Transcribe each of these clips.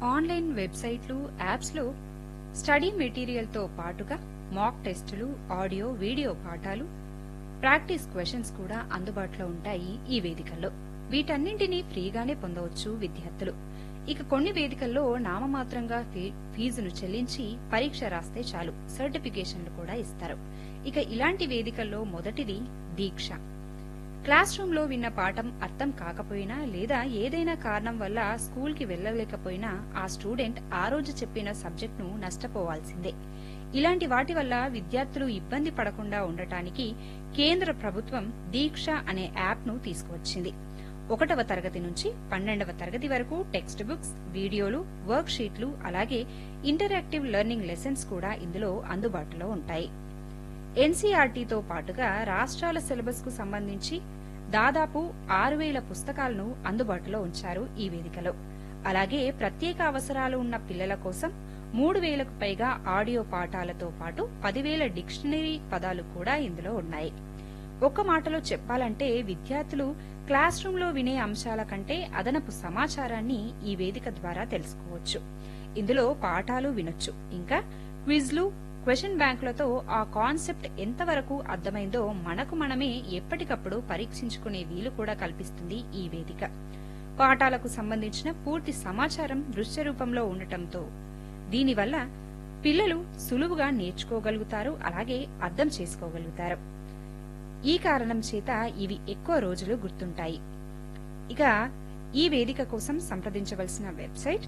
online వెబ్సైట్లు యాప్స్లో study మెటీరియల్తో పాటుగా మాక్ టెస్టులు ఆడియో వీడియో పాఠాలు ప్రాక్టీస్ క్వశ్చన్స్ కూడా అందుబాటులో ఉంటాయి ఈ వేదికల్లో వీటన్నింటినీ ఫ్రీగానే పొందవచ్చు విద్యార్థులు ఇక కొన్ని వేదికల్లో నామమాత్రంగా ఫీ- ఫీజును చెల్లించి పరీక్ష రాస్తే చాలు సర్టిఫికేషన్లు కూడా ఇస్తారు ఇక ఇలాంటి వేదికల్లో మొదటిది దీక్ష క్లాస్ రూమ్ లో విన్న పాఠం అర్థం కాకపోయినా లేదా ఏదైనా కారణం వల్ల స్కూల్ కి వెళ్లలేకపోయినా ఆ స్టూడెంట్ ఆ రోజు చెప్పిన సబ్జెక్ట్ ను నష్టపోవాల్సిందే ఇలాంటి వాటి వల్ల విద్యార్థులు ఇబ్బంది పడకుండా ఉండటానికి కేంద్ర ప్రభుత్వం దీక్ష అనే యాప్ ను తీసుకువచ్చింది ఒకటవ తరగతి నుంచి పన్నెండవ తరగతి వరకు టెక్స్ట్ బుక్స్ వీడియోలు వర్క్ షీట్లు అలాగే ఇంటరాక్టివ్ లెర్నింగ్ లెసన్స్ కూడా ఇందులో అందుబాటులో ఉంటాయి ఎన్సీఆర్టీతో పాటుగా రాష్ట్రాల సిలబస్ కు సంబంధించి దాదాపు ఆరు వేల పుస్తకాలను అందుబాటులో ఉంచారు ఈ వేదికలో అలాగే ప్రత్యేక అవసరాలు ఉన్న పిల్లల కోసం మూడు వేలకు పైగా ఆడియో పాఠాలతో పాటు పదివేల డిక్షనరీ పదాలు కూడా ఇందులో ఉన్నాయి ఒక్క మాటలో చెప్పాలంటే విద్యార్థులు క్లాస్ రూమ్ లో వినే అంశాల కంటే అదనపు సమాచారాన్ని ఈ వేదిక ద్వారా తెలుసుకోవచ్చు ఇందులో పాఠాలు వినొచ్చు ఇంకా క్విజ్లు క్వశ్చన్ బ్యాంకులతో ఆ కాన్సెప్ట్ ఎంతవరకు అర్థమైందో మనకు మనమే ఎప్పటికప్పుడు పరీక్షించుకునే వీలు కూడా కల్పిస్తుంది ఈ వేదిక పాఠాలకు సంబంధించిన పూర్తి సమాచారం దృశ్య రూపంలో ఉండటంతో దీనివల్ల పిల్లలు సులువుగా నేర్చుకోగలుగుతారు అలాగే అర్థం చేసుకోగలుగుతారు ఈ కారణం చేత ఇవి ఎక్కువ రోజులు గుర్తుంటాయి ఇక ఈ వేదిక కోసం సంప్రదించవలసిన website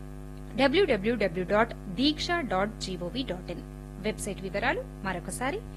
W W W dot Diksha dot G O V dot in website వివరాలు మరొకసారి